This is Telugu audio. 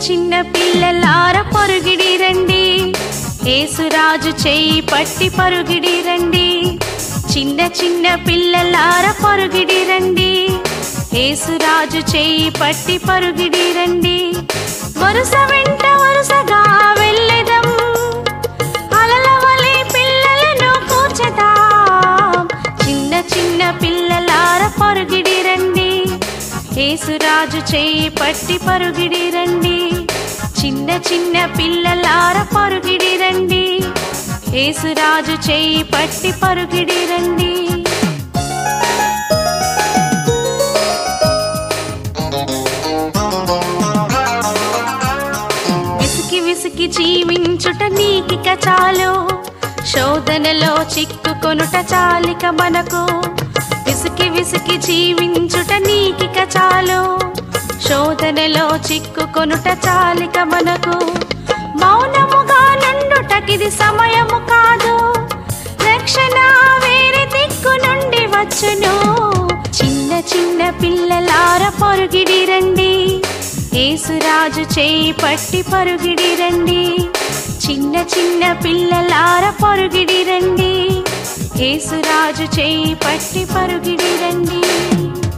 చిన్న పిల్లలార పొరుగిడి రండి ఏసురాజు చేయి పట్టి పరుగిడి రండి చిన్న చిన్న పిల్లలార పొరుగిడి రండి ఏసురాజు చేయి పట్టి పరుగిడి రండి వరుస వెంట వరుసగా వెళ్ళెదం అలల వలె పిల్లలను కూర్చదాం చిన్న చిన్న పిల్లలార పరుగిడి రండి ఏసురాజు చేయి పట్టి పరుగిడి రండి చిన్న చిన్న పిల్లలార పరుగిడి రండి ఏసురాజు చేయి పట్టి పరుగిడి రండి విసికి విసికి జీవించుట నీకిక చాలు శోధనలో చిక్కుకొనుట చాలిక మనకు విసికి విసికి జీవించుట నీకిక చాలు శోధనలో చిక్కుకొనుట చాలిక మనకు మౌనముగా నుండుటకిది సమయము కాదు రక్షణ వేరే దిక్కు నుండి వచ్చును చిన్న చిన్న పిల్లలార పొరుగిడి రండి ఏసురాజు చేయి పట్టి పరుగిడి రండి చిన్న చిన్న పిల్లలార పొరుగిడి రండి ఏసురాజు చేయి పట్టి పరుగిడి రండి